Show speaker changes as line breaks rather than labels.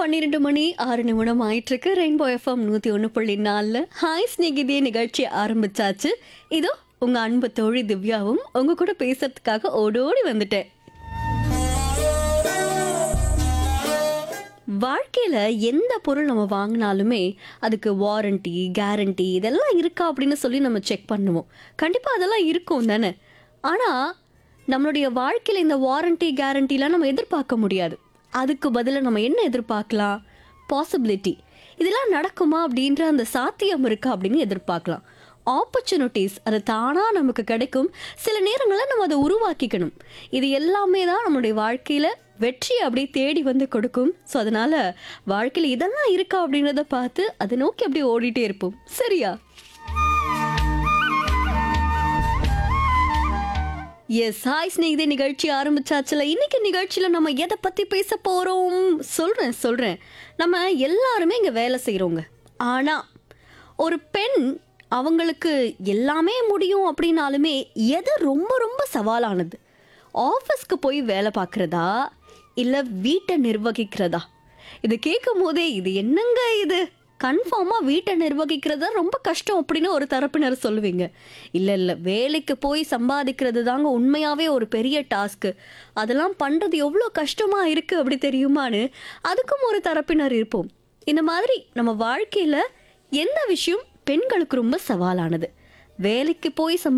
பன்னிரெண்டு மணி ஆறு நிமிடம் ஆயிட்டு இருக்கு ரெயின்போ எஃப்எம் நூத்தி ஒன்று புள்ளி நாலில் ஹாய் ஸ்நேகிதிய நிகழ்ச்சி ஆரம்பிச்சாச்சு இதோ உங்க அன்பு தோழி திவ்யாவும் உங்க கூட பேசுறதுக்காக ஓடோடி வந்துட்டேன் வாழ்க்கையில எந்த பொருள் நம்ம வாங்கினாலுமே அதுக்கு வாரண்டி கேரண்டி இதெல்லாம் இருக்கா அப்படின்னு சொல்லி நம்ம செக் பண்ணுவோம் கண்டிப்பா அதெல்லாம் இருக்கும் தானே ஆனா நம்மளுடைய வாழ்க்கையில இந்த வாரண்டி கேரண்டிலாம் நம்ம எதிர்பார்க்க முடியாது அதுக்கு பதிலாக நம்ம என்ன எதிர்பார்க்கலாம் பாசிபிலிட்டி இதெல்லாம் நடக்குமா அப்படின்ற அந்த சாத்தியம் இருக்கா அப்படின்னு எதிர்பார்க்கலாம் ஆப்பர்ச்சுனிட்டிஸ் அது தானாக நமக்கு கிடைக்கும் சில நேரங்களில் நம்ம அதை உருவாக்கிக்கணும் இது எல்லாமே தான் நம்மளுடைய வாழ்க்கையில் வெற்றி அப்படியே தேடி வந்து கொடுக்கும் ஸோ அதனால் வாழ்க்கையில் இதெல்லாம் இருக்கா அப்படின்றத பார்த்து அதை நோக்கி அப்படியே ஓடிட்டே இருப்போம் சரியா எஸ் ஹாய் ஸ்நேகிதே நிகழ்ச்சி ஆரம்பிச்சாச்சுல இன்னைக்கு நிகழ்ச்சியில நம்ம எதை பத்தி பேச போறோம் சொல்றேன் சொல்றேன் நம்ம எல்லாருமே இங்க வேலை செய்றோங்க ஆனா ஒரு பெண் அவங்களுக்கு எல்லாமே முடியும் அப்படின்னாலுமே எது ரொம்ப ரொம்ப சவாலானது ஆஃபீஸ்க்கு போய் வேலை பார்க்குறதா இல்லை வீட்டை நிர்வகிக்கிறதா இது கேட்கும் போதே இது என்னங்க இது கன்ஃபார்மாக வீட்டை நிர்வகிக்கிறது தான் ரொம்ப கஷ்டம் அப்படின்னு ஒரு தரப்பினர் சொல்லுவீங்க இல்லை இல்லை வேலைக்கு போய் சம்பாதிக்கிறது தாங்க உண்மையாகவே ஒரு பெரிய டாஸ்க்கு அதெல்லாம் பண்ணுறது எவ்வளோ கஷ்டமாக இருக்குது அப்படி தெரியுமான்னு அதுக்கும் ஒரு தரப்பினர் இருப்போம் இந்த மாதிரி நம்ம வாழ்க்கையில் எந்த விஷயம் பெண்களுக்கு ரொம்ப சவாலானது வேலைக்கு போய் சம்பா